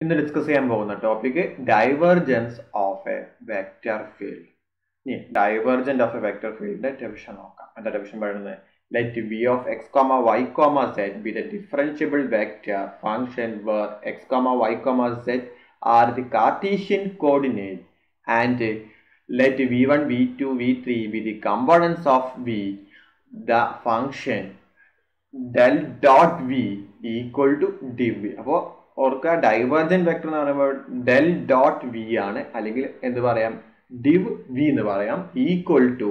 ഇന്ന് ഡിസ്കസ് ചെയ്യാൻ പോകുന്ന topic divergence of a vector field ഇനി ഡൈവേർജന്റ് ഓഫ് എ വെക്റ്റർ ഫീൽഡിന്റെ ഡെഫിഷൻ നോക്കാം എന്താ ഡെഫിഷൻ പറയുന്നത് let v of x comma y comma z be the differentiable vector function where x comma y comma z are the Cartesian coordinate and let v one v two v three be the components of v the function del dot V equal to div അപ്പോൾ ഓർക്കുക divergent vector എന്ന് പറയുമ്പോൾ del dot V ആണ് അല്ലെങ്കിൽ എന്ത് പറയാം ഡിവ് v എന്ന് പറയാം equal to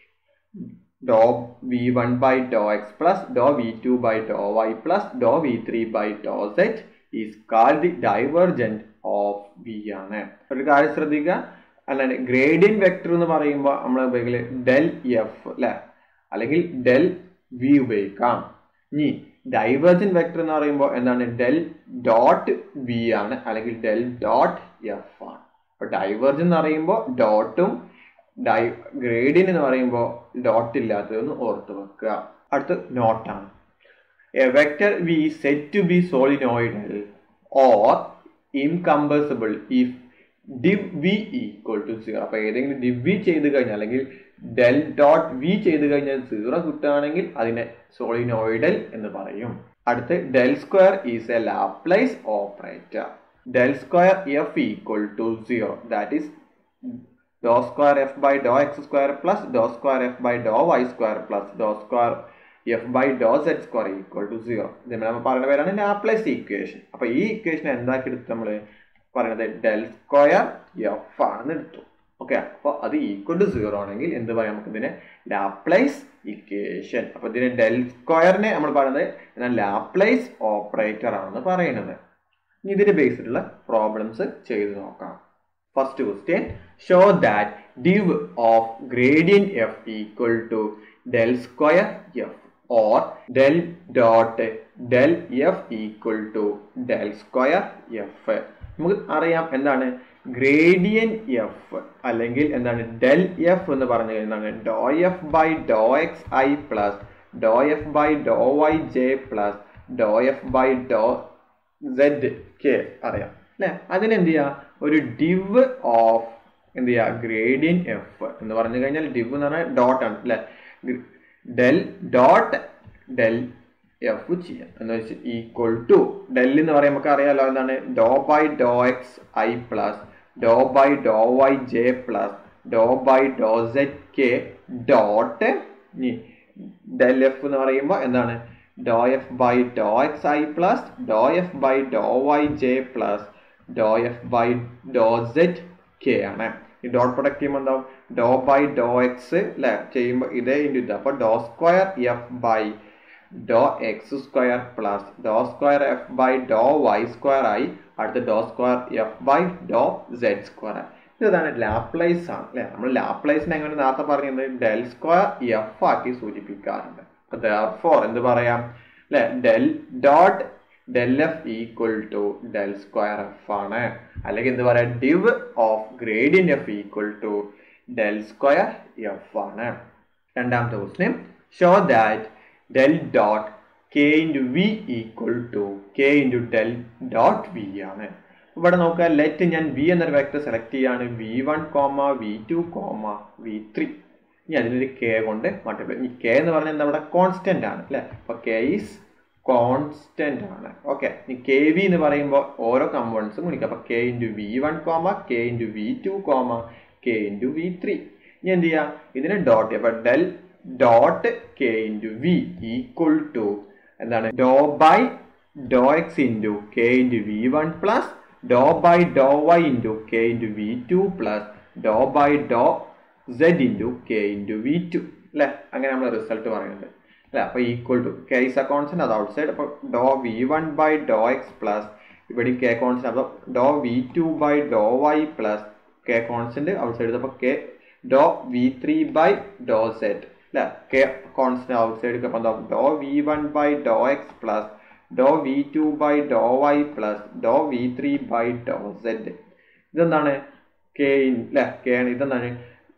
Dr V one by Dr X plus Dr V two by Dr Y plus Dr V three by do z is called the divergent of v ആണ് ഒരു കാര്യം ശ്രദ്ധിക്കുക അല്ലാണ്ട് ഗ്രേഡിയൻ വെക്ടർ എന്ന് പറയുമ്പോൾ നമ്മൾ ഉപയോഗിക്കല് ഡെൽ എഫ് അല്ലെ അല്ലെങ്കിൽ ഡെൽ വി ഉപയോഗിക്കാം ഇനി ഡൈവേർജൻ വെക്ടർ എന്ന് പറയുമ്പോൾ എന്താണ് ഡെൽ ഡോട്ട് വി ആണ് അല്ലെങ്കിൽ ഡെൽ ഡോട്ട് എഫ് ആണ് അപ്പൊ ഡൈവേർജൻ എന്ന് പറയുമ്പോൾ ഡോട്ടും ഡൈ ഗ്രേഡിയൻ എന്ന് പറയുമ്പോൾ ഡോട്ട് ഇല്ലാത്തതൊന്ന് ഓർത്ത് വെക്കുക അടുത്ത് നോട്ടാണ് a vector v said to be solenoidal or incompressible if div v equal to zero അപ്പൊ ഏതെങ്കിലും ഡിവ് വി ചെയ്ത് കഴിഞ്ഞാൽ അല്ലെങ്കിൽ ഡെൽ ഡോട്ട് വി ചെയ്ത് കഴിഞ്ഞാൽ സീറോ കിട്ടുകയാണെങ്കിൽ അതിനെ സോളിനോയിഡൽ എന്ന് പറയും അടുത്ത് del square is a Laplace operator del square F equal to zero that is do square F by Dr X square plus Dr square F by Dr Y square plus Dr square F by do z square equal to zero ഇത് നമ്മൾ പറയുന്ന പേരാണ് Laplace equation അപ്പൊ ഈ equation എന്താക്കി എടുത്തു നമ്മൾ പറയുന്നത് ഡെൽ സ്ക്വയർ എഫ് ആണെന്ന് എടുത്തു ഓക്കെ അപ്പോൾ അത് ഈക്വൽ ടു സീറോ ആണെങ്കിൽ എന്ത് പറയാം നമുക്ക് ഇതിനെ ലാപ്ലൈസ് ഇക്വേഷൻ അപ്പൊ ഇതിന് ഡെൽ സ്ക്വയറിനെ നമ്മൾ പറയുന്നത് എന്നാൽ ലാപ്ലൈസ് ഓപ്പറേറ്റർ ആണെന്ന് പറയുന്നത് ഇനി ഇതിന്റെ ബേസിലുള്ള പ്രോബ്ലംസ് ചെയ്ത് നോക്കാം first question show that div of gradient f equal to del square f or del dot del f equal to del square f നമുക്ക് അറിയാം എന്താണ് ഗ്രേഡിയൻ എഫ് അല്ലെങ്കിൽ എന്താണ് ഡെൽ എഫ് എന്ന് പറഞ്ഞു കഴിഞ്ഞാൽ do F by Dr X I plus doh f by Dr Y J plus doh f by Dr Z k അറിയാം അല്ലെ അതിനെന്ത് ചെയ്യാ ഒരു ഡിവ് ഓഫ് എന്ത് ചെയ്യാ ഗ്രേഡിയൻ എഫ് എന്ന് പറഞ്ഞു കഴിഞ്ഞാൽ ഡിവ് എന്ന് പറഞ്ഞാൽ ഡോട്ട് ആണ് അല്ലെ ഡെൽ ഡോട്ട് ഡെൽ എഫ് ചെയ്യാം എന്ന് വെച്ചാൽ ഈക്വൽ ടു ഡെൽ എന്ന് പറയുമ്പോൾ നമുക്ക് അറിയാലോ എന്താണ് ഡോ by Dr X I plus Dr by Dr Y J plus Dr by Dr Z K dot del F എന്ന് പറയുമ്പോൾ എന്താണ് doh f by Dr X I plus doh f by Dr Y J plus doh f by Dr Z K ആണ് ഈ dot product ചെയ്യുമ്പോൾ എന്താവും ഡോ by Dr X അല്ലെ ചെയ്യുമ്പോൾ ഇതേ ഇൻറ്റു ഇത് അപ്പോൾ do square F by Dr X square plus Dr square F by Dr Y square ആയി അടുത്ത do square F by Dr Z square ആയി ഇതാണ് ലാപ്ലൈസ് ആണ് അല്ലെ നമ്മൾ ലാപ്ലൈസിനെ എങ്ങനെ നേരത്തെ പറഞ്ഞത് ഡെൽ സ്ക്വയർ എഫ് ആക്കി സൂചിപ്പിക്കാറുണ്ട് ഫോർ എന്ത് പറയാം അല്ലെ del dot del f equal to del square f ആണ് അല്ലെങ്കിൽ എന്ത് പറയാം div of gradient f equal to del square f ആണ് രണ്ടാമത്തെ question show that del dot k into v equal to k into del dot V ആണ് ഇവിടെ നോക്കുക let ഞാൻ വി എന്നൊരു വെക്ടർ സെലക്ട് ചെയ്യാണ് v one comma v two comma v three ഇനി അതിനൊരു കെ കൊണ്ട് മൾട്ടിപ്ലൈ ഈ കെ എന്ന് പറഞ്ഞാൽ നമ്മുടെ കോൺസ്റ്റന്റ് ആണ് അല്ലെ അപ്പൊ കെ ഈസ് കോൺസ്റ്റന്റ് ആണ് ഓക്കെ ഇനി കെ വി എന്ന് പറയുമ്പോൾ ഓരോ കമ്പോണൻസും ഗുണിക്കുക അപ്പൊ k into v one comma k into v two comma k into v three ഇനി എന്ത് ചെയ്യാം ഇതിനെ ഡോട്ട് അപ്പൊ del dot k into v equal to എന്താണ് ഡോ by Dr X into k into v one plus Dr by Dr Y into k into v two plus Dr by Dr Z into k into v two അല്ലെ അങ്ങനെ നമ്മൾ result പറയുന്നത് അല്ലെ അപ്പൊ equal to k is a constant അത് outside അപ്പൊ do V one by Dr X plus ഇവിടെ k constant അപ്പൊ do V two by Dr Y plus k constant outside അപ്പൊ k do V three by Dr z അല്ലെ k constant outside അപ്പൊ എന്താ ഡോ V one by Dr X plus Dr V two by Dr Y plus Dr V three by Dr z ഇതെന്താണ് k അല്ലെ k ആണ് ഇതെന്താണ്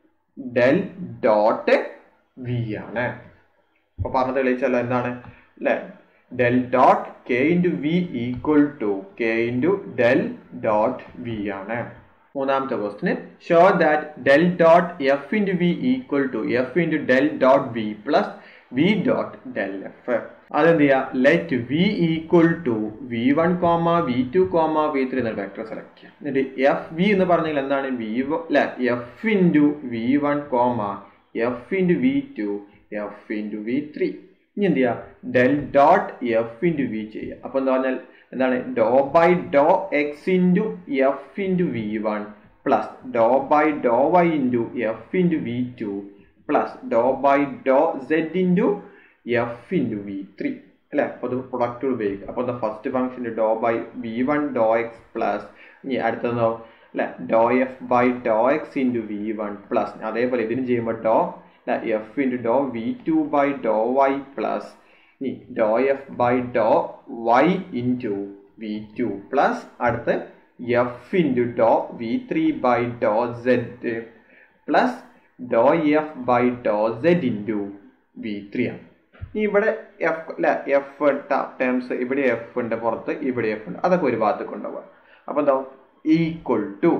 del dot V ആണ് അപ്പൊ പറഞ്ഞത് തെളിയിച്ചല്ല എന്താണ് അല്ലെ del dot k into v equal to k into del dot V ആണ് മൂന്നാമത്തെ ക്വസ്റ്റിന് show that del dot F into v equal to f into del dot V plus V dot del f അതെന്ത് ചെയ്യുക let v equal to v one comma v two comma v three എന്ന vector select ചെയ്യാം എന്നിട്ട് f v എന്ന് പറഞ്ഞാൽ എന്താണ് v അല്ല f into v one comma F into v two f into v three ഇനി എന്ത് ചെയ്യുക del dot F into v ചെയ്യുക അപ്പോൾ എന്താ പറഞ്ഞാൽ എന്താണ് ഡോ by Dr X into f into v one plus Dr by Dr Y into f into v two plus Dr by Dr Z into f into v three അല്ലേ അപ്പോൾ അത് product ഉപയോഗിക്കുക അപ്പോൾ എന്താ first function do by v one do X plus ഇനി അടുത്തതോ അല്ലെ doh f by Dr X into v one plus അതേപോലെ ഇതിന് ചെയ്യുമ്പോൾ do f into do V two by Dr Y plus ഇനി doh f by Dr Y into v two plus അടുത്ത് f into do V three by Dr z plus doh f by Dr Z into v three ആണ് ഇനി ഇവിടെ F അല്ല F terms ഇവിടെ F ഉണ്ട് പുറത്ത് ഇവിടെ എഫ് ഉണ്ട് അതൊക്കെ ഒരു ഭാഗത്ത് കൊണ്ടുപോകാം അപ്പോൾ എന്താ equal to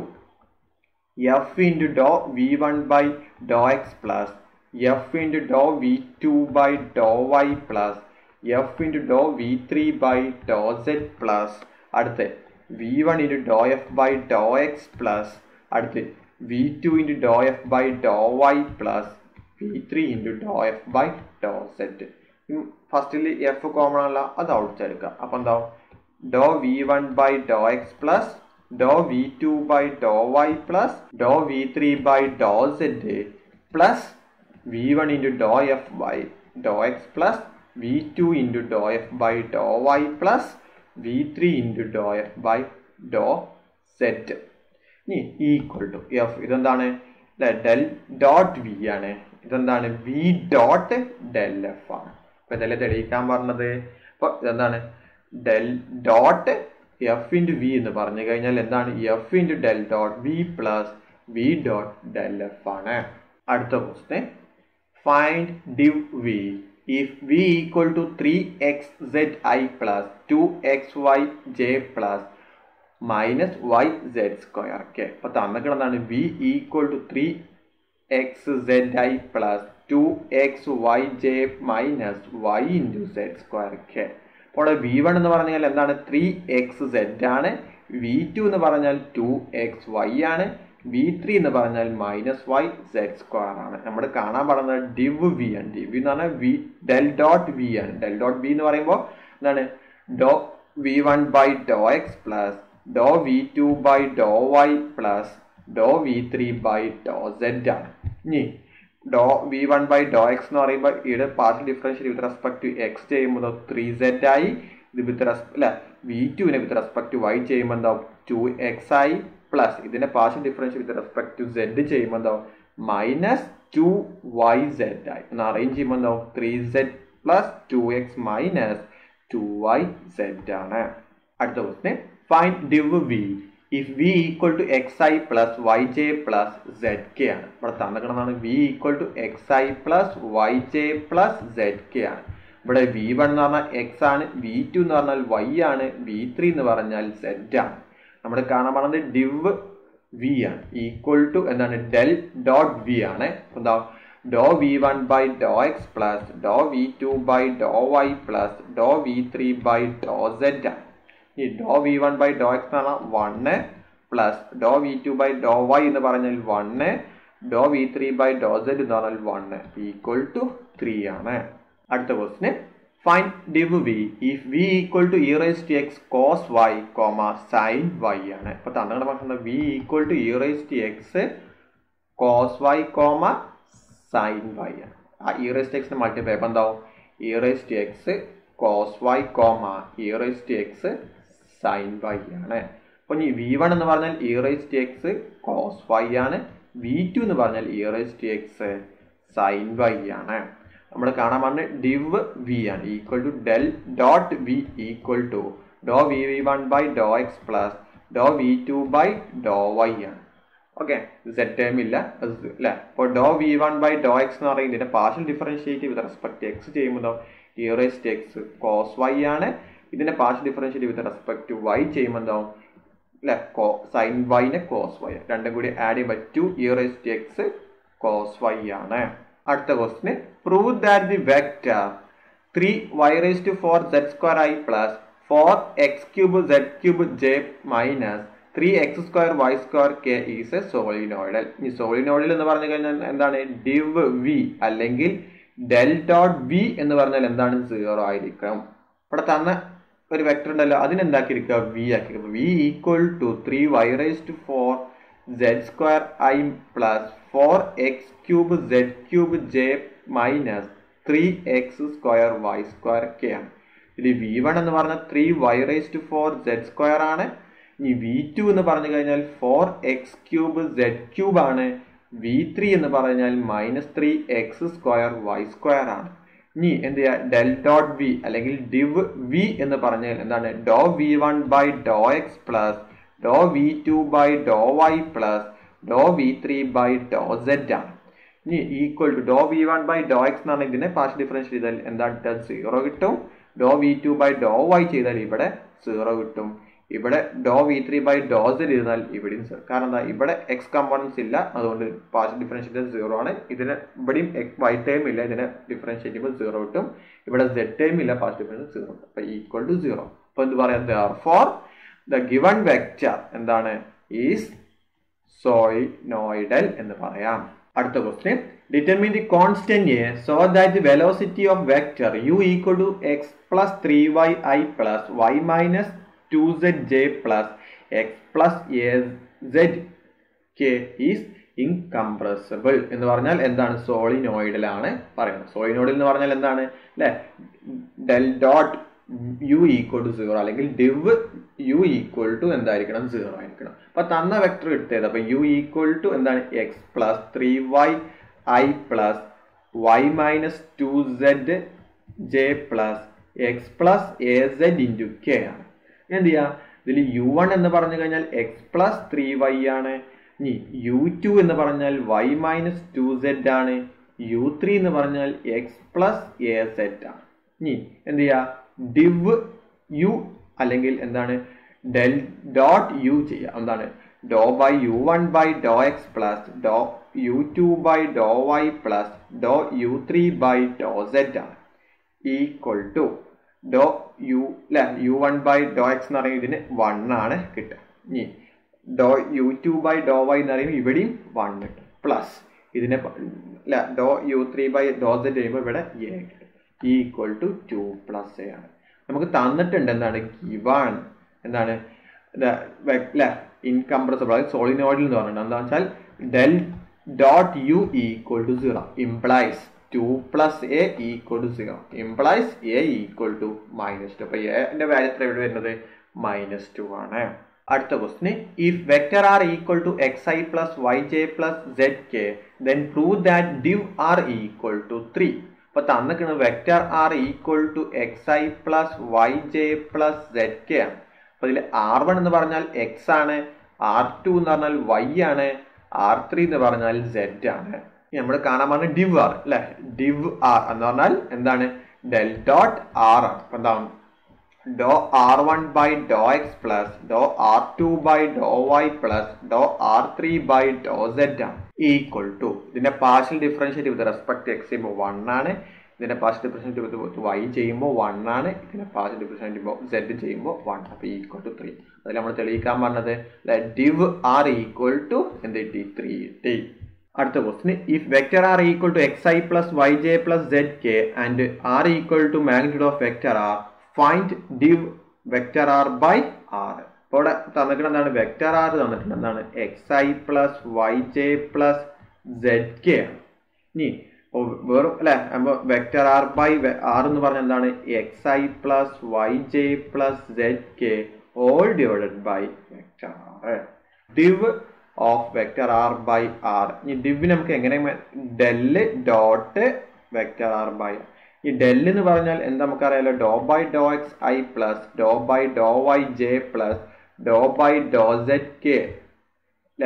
f into do V one by Dr X plus f into do V two by Dr Y plus f into do V three by Dr z plus അടുത്ത് v one into do F by Dr X plus അടുത്ത് v two into do F by Dr Y plus v three into do F by Dr z ഫസ്റ്റിൽ f common അല്ല അത് out എടുക്കുക അപ്പം എന്താവും ഡോ V one by Dr X plus Dr V two by Dr Y plus Dr V three by Dr z plus v one into do F by Dr X plus v two into do F by Dr Y plus v three into do F by do z ഇനി equal to f ഇതെന്താണ് del dot V ആണ് ഇതെന്താണ് V dot del F ആണ് അപ്പൊ ഇതല്ലേ തെളിയിക്കാൻ പറഞ്ഞത് അപ്പൊ ഇതെന്താണ് del dot F into V എന്ന് പറഞ്ഞു കഴിഞ്ഞാൽ എന്താണ് F into del dot V plus V dot del F ആണ് അടുത്ത question find div V if v equal to 3xzi plus 2xyj plus minus Y Z square K അപ്പൊ തന്നിക്കണെന്താണ് V equal to three X Z I plus two X Y J minus Y into Z square K അപ്പോൾ V one എന്ന് പറഞ്ഞാൽ എന്താണ് three X Z ആണ് V two എന്ന് പറഞ്ഞാൽ two X Y ആണ് വി ത്രീ എന്ന് പറഞ്ഞാൽ മൈനസ് വൈ സെഡ് സ്ക്വയർ ആണ് നമ്മൾ കാണാൻ പറയുന്നത് ഡിവ് വി ആണ് ഡിവ് എന്ന് പറഞ്ഞാൽ വി ഡെൽ ഡോട്ട് വി ആണ് ഡെൽ ഡോട്ട് വി എന്ന് പറയുമ്പോൾ എന്താണ് doh V one by Dr X plus Dr V two by Dr Y plus Dr V three by Dr Z ആണ് ഇനി doh V one by Dr X എന്ന് പറയുമ്പോൾ ഇവിടെ partial differential with respect to X ചെയ്യുമ്പോൾ three Z ആയി ഇത് with respect അല്ല V ടുവിനെ വിത്ത് റെസ്പെക്ട് ടു വൈ ചെയ്യുമ്പോൾ എന്താ ടു എക്സ് ആയി പ്ലസ് ഇതിനെ partial differential with respect to Z ചെയ്യുമ്പോൾ എന്താ മൈനസ് ടു വൈ സെഡ് ആയി ഒന്ന് അറേഞ്ച് ചെയ്യുമ്പോൾ എന്താ three Z plus two X minus two Y Z ആണ് അടുത്ത question find div V if V equal to X I plus Y J plus Z K ആണ് ഇവിടെ തന്നിക്കണമെന്നാണ് V equal to X I plus Y J plus Z K ആണ് ഇവിടെ V one എന്ന് പറഞ്ഞാൽ X ആണ് വി ടു എന്ന് പറഞ്ഞാൽ വൈ ആണ് വി ത്രീ എന്ന് പറഞ്ഞാൽ സെഡ് ആണ് നമ്മൾ കാണാൻ പറഞ്ഞത് ഡിവ് വി ആണ് ഈക്വൽ ടു എന്താണ് ഡെൽ ഡോട്ട് വി ആണ് എന്താ ഡോ V one by Dr X plus Dr V two by Dr Y plus Dr V three by Dr Z ആണ് ഈ doh V one by Dr X എന്ന് പറഞ്ഞാൽ one plus Dr V two by Dr Y എന്ന് പറഞ്ഞാൽ one doh V three by Dr Z എന്ന് പറഞ്ഞാൽ one equal to three ആണ് അടുത്ത question find div V if V equal to E raise to X cos Y comma sine Y ആണ് അപ്പൊ തങ്ങളുടെ function V equal to E raise to X cos Y comma sine Y ആണ് ആ E raise to എക്സിന് multiply അപ്പം എന്താവും E raise to X cos Y comma E raise to X sine Y ആണ് അപ്പോൾ ഇനി വി വൺ എന്ന് പറഞ്ഞാൽ E raise to X cos Y ആണ് വി ടു എന്ന് പറഞ്ഞാൽ E raise to X sine Y ആണ് നമ്മൾ കാണാൻ പറഞ്ഞ ഡിവ് വി ആണ് equal to del dot V equal to Dr V V one by Dr X plus Dr V two by Dr Y ആണ് okay set time ഇല്ല അല്ലേ അപ്പോൾ doh V one by Dr X എന്ന് പറയുന്നത് ഇതിന്റെ partial differentiate with respect X ചെയ്യുമ്പോൾ E raise to X cos Y ആണ് ഇതിന്റെ partial differential with respect to Y ചെയ്യുമ്പോൾ എന്താവും അല്ലെ കോ സൈൻ വൈനെ കോസ് വൈ രണ്ടും കൂടി ആഡ് ചെയ്യുമ്പോൾ two E raise to X cos Y ആണ് അടുത്ത question prove that the vector three Y raise to four Z square I plus four X cube Z cube J minus three X square Y square K is a solenoidal ഈ solenoidal എന്ന് പറഞ്ഞു കഴിഞ്ഞാൽ എന്താണ് div V അല്ലെങ്കിൽ del dot V എന്ന് പറഞ്ഞാൽ എന്താണ് zero ആയിരിക്കണം ഇവിടെ തന്ന ഒരു വെക്ടർ ഉണ്ടല്ലോ അതിനെന്താക്കിയിരിക്കുക വി ആക്കിയിരിക്കുക V equal to three Y raise to four Z square I plus four X cube Z cube J minus three X square Y square K ആണ് ഇതിൽ വി വൺ എന്ന് പറഞ്ഞാൽ three Y raise to four Z square ആണ് ഇനി V two എന്ന് പറഞ്ഞു കഴിഞ്ഞാൽ four X cube Z cube ആണ് വി ത്രീ എന്ന് പറഞ്ഞാൽ minus three X square Y square ആണ് ഇനി എന്ത് ചെയ്യുക ഡെൽ ഡോട്ട് വി അല്ലെങ്കിൽ ഡിവ് വി എന്ന് പറഞ്ഞാൽ എന്താണ് doh V one by Dr X plus Dr V two by Dr Y plus Dr V three by Dr Z ആണ് ഇനി equal to Dr V one by Dr X എന്നാണ് ഇതിനെ partial differential ചെയ്താൽ എന്താ zero കിട്ടും doh V two by Dr Y ചെയ്താൽ ഇവിടെ zero കിട്ടും ഇവിടെ doh V three by Dr Z ചെയ്താൽ ഇവിടെയും സീറോ കാരണം എന്താ ഇവിടെ എക്സ് കമ്പോണൻസ് ഇല്ല അതുകൊണ്ട് പാർഷ്യൽ ഡിഫറൻഷ്യൽ സീറോ ആണ് ഇതിന് ഇവിടെയും വൈ ടൈം ഇല്ല ഇതിനെ ഡിഫറൻഷിയേറ്റ് ചെയ്യുമ്പോൾ സീറോ കിട്ടും ഇവിടെ സെഡ് ടൈം ഇല്ല പാർഷ്യൽ ഡിഫറൻഷ്യൽ സീറോ അപ്പൊ ഈക്വൽ ടു സീറോ അപ്പൊ എന്ത് പറയാം therefore the given vector എന്താണ് ഈസ് സോയിനോയിഡൽ എന്ന് പറയാം അടുത്ത question determine the constant A so that the velocity of vector U equal to X plus three Y I plus Y minus two Z J plus X plus A Z K is incompressible എന്ന് പറഞ്ഞാൽ എന്താണ് solenoidal ആണ് പറയുന്നത് solenoidal എന്ന് പറഞ്ഞാൽ എന്താണ് അല്ലെ del dot U equal to zero അല്ലെങ്കിൽ ഡിവ് യു ഈക്വൽ ടു എന്തായിരിക്കണം സീറോ ആയിരിക്കണം അപ്പൊ തന്ന വെക്ടർ എടുത്തത് അപ്പൊ യു ഈക്വൽ ടു എന്താണ് X plus three Y I plus Y minus two Z J plus X plus A Z into K ആണ് എന്ത് ചെയ്യാം ഇതിൽ യു വൺ എന്ന് പറഞ്ഞു കഴിഞ്ഞാൽ എക്സ് പ്ലസ് ത്രീ വൈ ആണ് ഇനി യു ടു എന്ന് പറഞ്ഞാൽ വൈ മൈനസ് ടു സെഡ് ആണ് യു ത്രീ എന്ന് പറഞ്ഞാൽ എക്സ് പ്ലസ് എ സെഡ് ആണ് ഇനി എന്ത് ചെയ്യാ ഡിവ് യു അല്ലെങ്കിൽ എന്താണ് ഡെൽ ഡോട്ട് യു ചെയ്യുക എന്താണ് ഡോ by U one by Dr X plus doh U two by Dr Y plus doh U three by Dr Z ആണ് ഈക്വൽ ടു ഡോ യു അല്ലെ U one by Dr X എന്ന് പറയുമ്പോൾ ഇതിന് one ആണ് കിട്ടുക ഇനി doh U two by Dr Y എന്ന് പറയുമ്പോൾ ഇവിടെയും വൺ കിട്ടും പ്ലസ് ഇതിനെ അല്ല doh U three by Dr Z ചെയ്യുമ്പോൾ ഇവിടെ എ കിട്ടും equal to to plus A ആണ് നമുക്ക് തന്നിട്ടുണ്ട് എന്താണ് ഗിവാൺ എന്താണ് അല്ലെ ഇൻകംപ്രസിബിൾ അതായത് സോളിനോയിഡിൽ എന്ന് പറഞ്ഞിട്ടുണ്ട് എന്താ വെച്ചാൽ del dot U equal to zero implies two plus A equal to zero implies A equal to minus two അപ്പൊ എന്റെ വാല്യൂ എത്ര ഇവിടെ വരുന്നത് മൈനസ് ടു ആണ് അടുത്ത question if vector R equal to X I plus Y J plus Z K then prove that div R equal to three അപ്പൊ തന്നിക്കണ് vector R equal to X I plus Y J plus Z K ആണ് അപ്പൊ ഇതിൽ R one എന്ന് പറഞ്ഞാൽ X ആണ് R to എന്ന് പറഞ്ഞാൽ വൈ ആണ് ആർ ത്രീ എന്ന് പറഞ്ഞാൽ സെഡ് ആണ് നമ്മൾ കാണാൻ പറഞ്ഞ ഡിവ് ആർ അല്ലെ ഡിവ് ആർ എന്ന് പറഞ്ഞാൽ എന്താണ് ഡെൽ ഡോട്ട് ആർ ആണ് അപ്പൊ എന്താണ് doh R one by Dr X plus doh R two by Dr Y plus doh R three by Dr Z ആണ് ഈക്വൽ ടു ഇതിന്റെ partial differentiate with respect X ചെയ്യുമ്പോൾ one ആണ് ഇതിന്റെ partial differentiate with Y ചെയ്യുമ്പോൾ one ആണ് ഇതിന്റെ partial differentiate Z ചെയ്യുമ്പോൾ one അപ്പൊ ഈക്വൽ ടു ത്രീ അതിൽ നമ്മൾ തെളിയിക്കാൻ പറഞ്ഞത് ഡിവ് ആർ ഈക്വൽ ടു എന്ത് കിട്ടി ത്രീ കിട്ടി അടുത്ത question if vector R equal to X I plus Y J plus Z K and R equal to magnitude of vector R find div vector R by R അപ്പോൾ ഇവിടെ തന്നിട്ടുണ്ട് എന്താണ് vector R തന്നിട്ടുണ്ട് എന്താണ് X I plus Y J plus Z K ആണ് ഇനി വെറും അല്ലെ അപ്പൊ വെക്ടർ ആർ ബൈ ആർ എന്ന് പറഞ്ഞാൽ എന്താണ് X I plus Y J plus Z K all divided by vector R div of vector R by R ഈ div നമുക്ക് എങ്ങനെ del dot vector R by ഈ ഡെൽ എന്ന് പറഞ്ഞാൽ എന്താ നമുക്കറിയാലോ doh by Dr X I plus Dr by Dr Y J plus Dr by Dr Z K അല്ലെ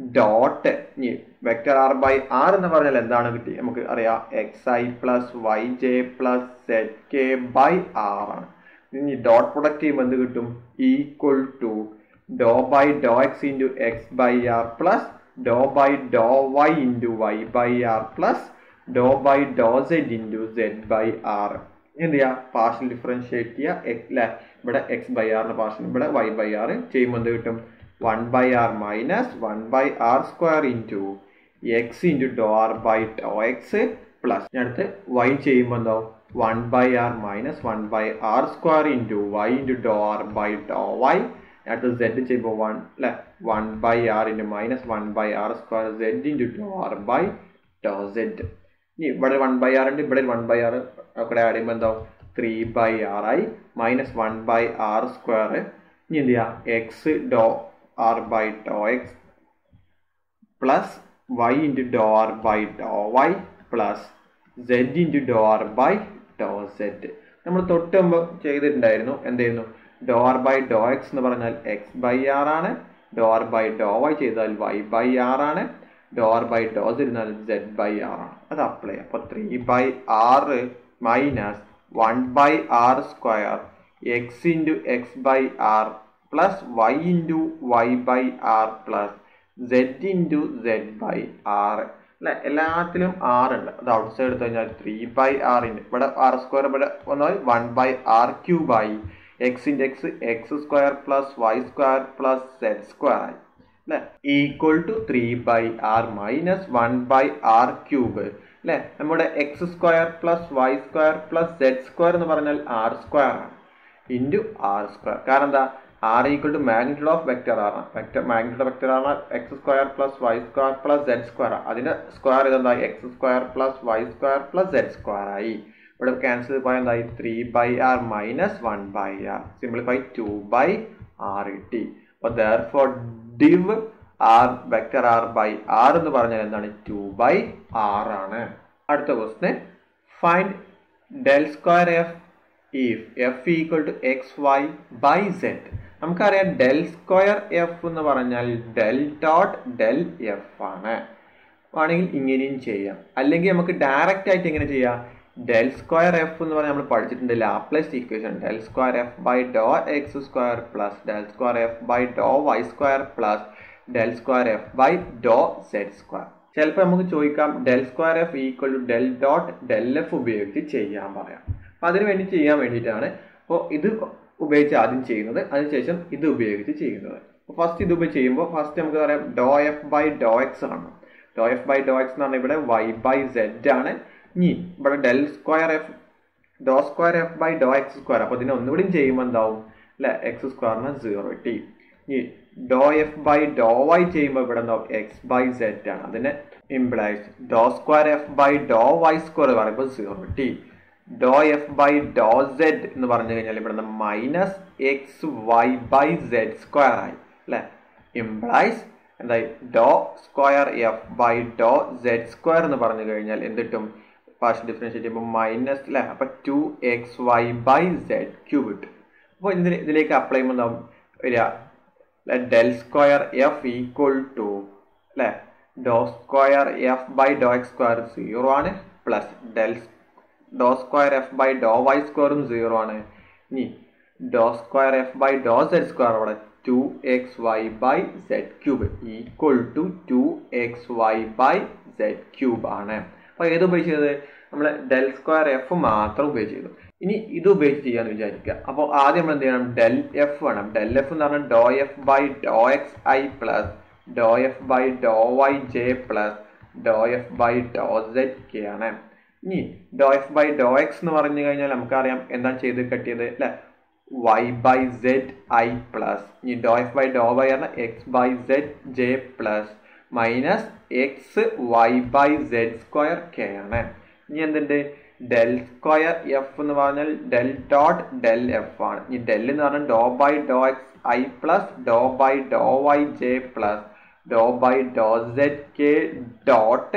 dot ഇനി വെക്ടർ ആർ ബൈ ആർ എന്ന് പറഞ്ഞാൽ എന്താണ് കിട്ടി നമുക്ക് അറിയാം X I plus Y J plus Z K by R ആണ് ഇനി ഡോട്ട് പ്രൊഡക്റ്റ് ചെയ്യുമ്പോൾ എന്ത് കിട്ടും equal to Dr by Dr X into X by R plus Dr by Dr Y into Y by R plus Dr by Dr Z into Z by R എന്ത് ചെയ്യുക partial differentiate ചെയ്യുക X അല്ലെ ഇവിടെ X by ആറിന് partial ഇവിടെ Y by R ചെയ്യുമ്പോൾ എന്ത് കിട്ടും one by R minus one by R square into X into doe R by Dr X plus അടുത്ത് വൈ ചെയ്യുമ്പോൾ എന്താവും one by R minus one by R square into Y into doe R by Dr Y അടുത്ത് Z ചെയ്യുമ്പോൾ one അല്ലെ one by R into minus one by R square Z into doe R by Dr Z ഇനി ഇവിടെ one by R ഉണ്ട് ഇവിടെ one by R അവിടെ add ചെയ്യുമ്പോൾ എന്താവും ത്രീ ബൈ ആർ ആയി minus one by R square ഇനി എന്ത് ചെയ്യുക X doe R by Dr X plus Y into doe R by Dr Y plus Z into doe R by Dr Z നമ്മൾ തൊട്ട് മുമ്പ് ചെയ്തിട്ടുണ്ടായിരുന്നു എന്തായിരുന്നു doe R by Dr X എന്ന് പറഞ്ഞാൽ എക്സ് ബൈ ആർ ആണ് doe R by Dr Y ചെയ്താൽ Y by R ആണ് ഡോ ആർ ബൈ ഡോ ഇരുന്നാൽ സെഡ് ബൈ ആർ ആണ് അത് അപ്ലൈ അപ്പോൾ three by R minus one by R square X into X by R plus Y into Y by R plus Z into Z by R അല്ലെ എല്ലാത്തിലും R ഉണ്ട് അത് outside എടുത്തു കഴിഞ്ഞാൽ three by R into ഇവിടെ R square ഇവിടെ വന്നാൽ one by R cube ആയി X into X X square plus Y square plus Z square ആയി അല്ലെ equal to three by R minus one by R cube അല്ലെ നമ്മുടെ X square plus Y square plus Z square എന്ന് പറഞ്ഞാൽ R square ആണ് into R square കാരണം എന്താ R equal to magnitude of vector ആണ് വെക്ടർ മാഗ്നിറ്റ്യൂഡ് വെക്ടർ ആണ് X square plus Y square plus Z square അതിന്റെ സ്ക്വയർ ഇതെന്താ X square plus Y square plus Z square ആയി ഇവിടെ cancel പോയാൽ എന്തായി three by R minus one by R simplify two by R കിട്ടി അപ്പോൾ therefore div R vector R by R എന്ന് പറഞ്ഞാൽ എന്താണ് ടു ബൈ ആർ ആണ് അടുത്ത question find del square F if F equal to X Y by Z നമുക്കറിയാം del square F എന്ന് പറഞ്ഞാൽ ഡെൽ ഡോട്ട് ഡെൽ എഫ് ആണ് വേണമെങ്കിൽ ഇങ്ങനെയും ചെയ്യാം അല്ലെങ്കിൽ നമുക്ക് ഡയറക്റ്റ് ആയിട്ട് എങ്ങനെ ചെയ്യാം ഡെൽ സ്ക്വയർ എഫ് എന്ന് പറഞ്ഞാൽ നമ്മൾ പഠിച്ചിട്ടുണ്ട് Laplace equation del square F by Dr X square plus del square F by Dr Y square plus del square F by Dr Z square ചിലപ്പോൾ നമുക്ക് ചോദിക്കാം del square F equal to del dot del F ഉപയോഗിച്ച് ചെയ്യാൻ പറയാം അപ്പം അതിന് വേണ്ടി ചെയ്യാൻ വേണ്ടിയിട്ടാണ് അപ്പോൾ ഇത് ഉപയോഗിച്ച് ആദ്യം ചെയ്യുന്നത് അതിനുശേഷം ഇത് ഉപയോഗിച്ച് ചെയ്യുന്നത് അപ്പോൾ ഫസ്റ്റ് ഇത് ഉപയോഗിച്ച് ചെയ്യുമ്പോൾ ഫസ്റ്റ് നമുക്ക് പറയാം doe F by Dr X ആണ് doe F by Dr X എന്ന് പറഞ്ഞാൽ ഇവിടെ വൈ ബൈ സെഡ് ആണ് ഇനി ഇവിടെ del square F doe square F by Dr X square അപ്പോൾ ഇതിനെ ഒന്നുകൂടി ചെയ്യുമ്പോൾ എന്താവും അല്ലെ എക്സ് സ്ക്വയറിന് സീറോ കിട്ടി ഇനി doh f by Dr Y ചെയ്യുമ്പോൾ ഇവിടെ എന്താവും എക്സ് ബൈ സെഡ് ആണ് അതിന് implies doe square F by Dr Y square പറയുമ്പോൾ സീറോ കിട്ടി doe F by Dr Z എന്ന് പറഞ്ഞു കഴിഞ്ഞാൽ ഇവിടെ നിന്ന് minus X Y by Z square ആയി അല്ലെ ഇംപ്ലൈസ് എന്തായി doe square F by Dr Z square എന്ന് പറഞ്ഞു കഴിഞ്ഞാൽ എന്തിട്ടും പാർഷ്യൽ ഡിഫറൻഷിയേറ്റ് ചെയ്യുമ്പോൾ മൈനസ് അല്ലെ അപ്പൊ two X Y by Z cube കിട്ടും അപ്പോൾ ഇതിന് ഇതിലേക്ക് അപ്ലൈ ചെയ്യുമ്പോൾ എന്താവും വരിക del square F equal to അല്ലെ doe square F by Dr X square zero ആണ് plus del doe square F by Dr Y സ്ക്വയറും സീറോ ആണ് ഇനി doe square F by Dr Z square അവിടെ two X Y by Z cube equal to two X Y by Z cube ആണ് അപ്പോൾ ഏത് ഉപയോഗിച്ചത് നമ്മൾ ഡെൽ സ്ക്വയർ എഫ് മാത്രം ഉപയോഗിച്ച് ചെയ്തു ഇനി ഇത് ഉപയോഗിച്ച് ചെയ്യാന്ന് വിചാരിക്കുക അപ്പോൾ ആദ്യം നമ്മൾ എന്ത് ചെയ്യണം ഡെൽ എഫ് വേണം ഡെൽ എഫ് എന്ന് പറഞ്ഞാൽ doe F by Dr X I plus doh f by Dr Y J plus doh f by Dr Z K ആണ് ഇനി doh f by Dr X എന്ന് പറഞ്ഞു കഴിഞ്ഞാൽ നമുക്കറിയാം എന്താണ് ചെയ്ത് കട്ടിയത് അല്ലെ Y by Z I plus ഇനി doh f by Dr Y പറഞ്ഞാൽ X by Z J plus minus X Y by Z square K ആണ് ഇനി എന്തുണ്ട് ഡെൽ സ്ക്വയർ എഫ് എന്ന് പറഞ്ഞാൽ ഡെൽ ഡോട്ട് ഡെൽ എഫ് ആണ് ഇനി ഡെൽ എന്ന് പറഞ്ഞാൽ doe by Dr X I plus Dr by Dr Y J plus Dr by Dr Z K dot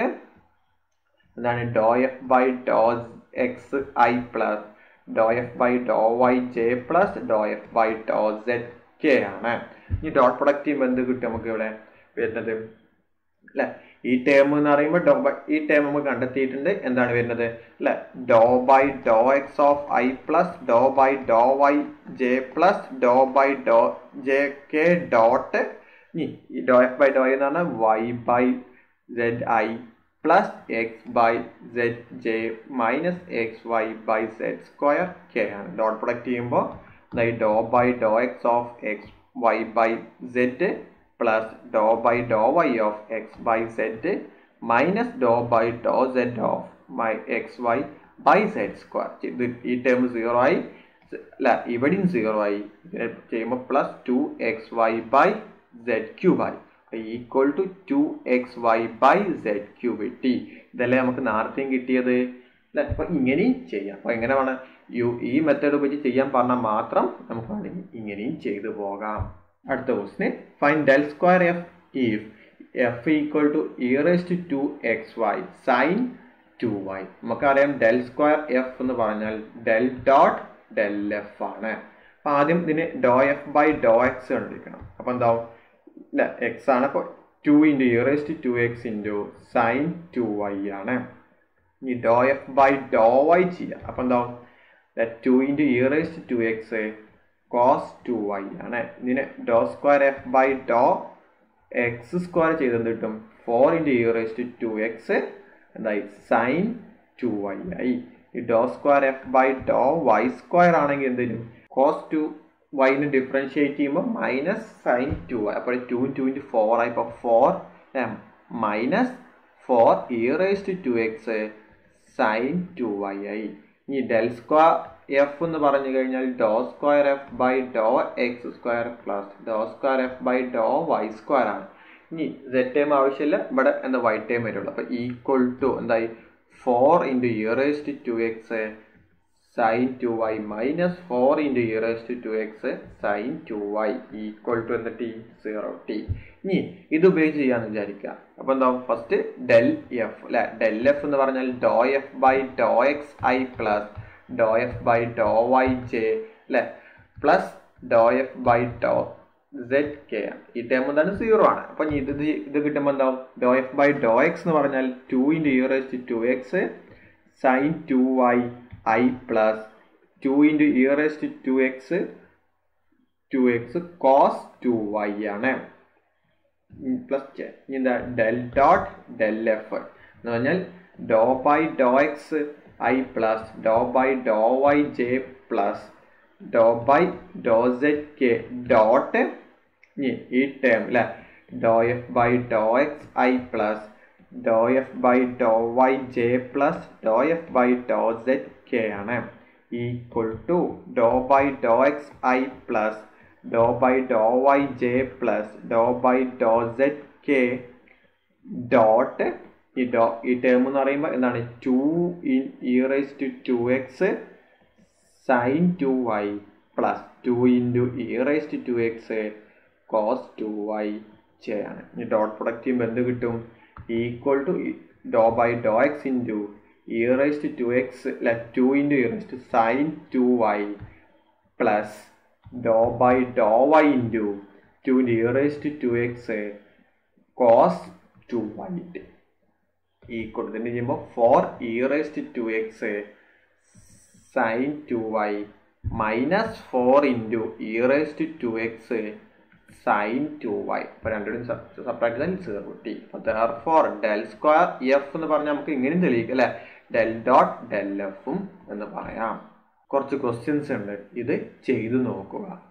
എന്താണ് doh f by Dr X I plus doh f by Dr Y J plus doh f by Dr Z K ആണ് ഇനി dot product ചെയ്യുമ്പോൾ എന്ത് കിട്ടും നമുക്ക് ഇവിടെ വരുന്നത് അല്ലെ ഈ ടേം എന്ന് പറയുമ്പോൾ ഡോ ബൈ ഈ ടേം നമ്മൾ കണ്ടെത്തിയിട്ടുണ്ട് എന്താണ് വരുന്നത് അല്ലെ doe by Dr X of I plus Dr by Dr Y J plus Dr by doe J K dot ഇനി ഈ ഡോ എഫ് ബൈ ഡോ എന്ന് പറഞ്ഞാൽ Y by Z I plus X by Z J minus X Y by Z square K ആണ് dot product ചെയ്യുമ്പോൾ doe by Dr X of X Y by Z plus Dr by Dr Y of X by Z minus Dr by Dr Z of my X Y by Z square ഇത് ഈ term zero ആയി അല്ല ഇവിടെയും zero ആയി ഇതിനെ ചെയ്യുമ്പോൾ plus two X Y by Z cube ആയി equal to two X Y by Z cube T ഇതല്ലേ നമുക്ക് നേരത്തെയും കിട്ടിയത് അല്ലെ അപ്പൊ ഇങ്ങനെയും ചെയ്യാം അപ്പൊ എങ്ങനെ വേണം യു ഈ മെത്തേഡ് ഉപയോഗിച്ച് ചെയ്യാൻ പറഞ്ഞാൽ മാത്രം നമുക്ക് വേണമെങ്കിൽ ഇങ്ങനെയും ചെയ്തു പോകാം അടുത്ത question find del square F if F equal to e raised to X y sin two y നമുക്കറിയാം ഡെൽ സ്ക്വയർ എഫ് എന്ന് പറഞ്ഞാൽ ഡെൽ ഡോട്ട് ഡെൽ എഫ് ആണ് അപ്പൊ ആദ്യം ഇതിന് doe F by Dr X കണ്ടിരിക്കണം അപ്പൊ എന്താവും ഇല്ല എക്സ് ആണ് അപ്പോൾ two into e raised to X into sine two Y ആണ് ഇനി doh f by Dr Y ചെയ്യാം അപ്പം എന്താവും two into e raised to X cos two Y ആണ് ഇതിന് doe square F by Dr X square ചെയ്തെന്ത് കിട്ടും four into e raised to X എന്തായി സൈൻ ടു വൈ ആയി ഈ doe square F by Dr Y square ആണെങ്കിൽ എന്ത് വരും കോസ് ടു വൈന് ഡിഫറൻഷിയേറ്റ് ചെയ്യുമ്പോൾ മൈനസ് സൈൻ ടു അപ്പോൾ ടു ടു ഇൻറ്റു ഫോർ ആയി ഇപ്പോൾ four minus four e raised two X sine two Y ആയി ഇനി ഡെൽ സ്ക്വയർ എഫ് എന്ന് പറഞ്ഞു കഴിഞ്ഞാൽ doe square F by Dr X square plus Dr square F by Dr Y square ആണ് ഇനി സെഡ് ടൈം ആവശ്യമില്ല ഇവിടെ എന്താ വൈ ടൈം വരുള്ളൂ അപ്പോൾ ഈക്വൽ ടു എന്തായി four into e raised two X sine two Y minus four into e raised two X sine two Y equal to എന്താ T zero T ഇനി ഇത് ഉപയോഗിച്ച് ചെയ്യാന്ന് വിചാരിക്കുക അപ്പൊ എന്താ ഫസ്റ്റ് ഡെൽ എഫ് അല്ലെ ഡെൽ എഫ് എന്ന് പറഞ്ഞാൽ doe F by Dr X I plus doh f by Dr Y J അല്ലെ plus doh f by Dr Z K ഈ ടൈം എന്താണ് സീറോ ആണ് അപ്പൊ ഇത് ഇത് കിട്ടുമ്പോൾ എന്താവും doe F by Dr X എന്ന് പറഞ്ഞാൽ two into e raised two X sine two Y I plus two into e raised two X two X cos two Y ആണ് പ്ലസ് എന്താ ഡെൽ ഡോട്ട് ഡെൽ എഫ് എന്ന് പറഞ്ഞാൽ doe by Dr X I plus Dr by Dr Y J plus Dr by Dr Z K dot ഈ term അല്ലെ doh f by Dr X I plus doh f by Dr Y J plus doh f by Dr Z K ആണ് equal to Dr by Dr X I plus Dr by Dr Y J plus Dr by Dr Z K dot ഈ doe ഈ term എന്ന് പറയുമ്പോൾ എന്താണ് two in e raise to two X sine two Y plus two into e raise to two X cos two Y J ആണ് ഇനി dot product ചെയ്യുമ്പോൾ എന്ത് കിട്ടും equal to Dr by Dr X into e raise two X അല്ല two into e raise two sine two Y plus Dr by Dr Y into two nearest two X cos two Y ഈ കൊടുത്തിട്ട് ചെയ്യുമ്പോൾ four e raised to X sine two Y minus four into e raised to X sine two Y ഇപ്പോൾ രണ്ടും separate ചെയ്താൽ zero കിട്ടി അപ്പോൾ four del square F എന്ന് പറഞ്ഞാൽ നമുക്ക് ഇങ്ങനെയും തെളിയിക്കാം അല്ലേ ഡെൽ ഡോട്ട് ഡെൽ എഫും എന്ന് പറയാം കുറച്ച് ക്വസ്റ്റ്യൻസ് ഉണ്ട് ഇത് ചെയ്തു നോക്കുക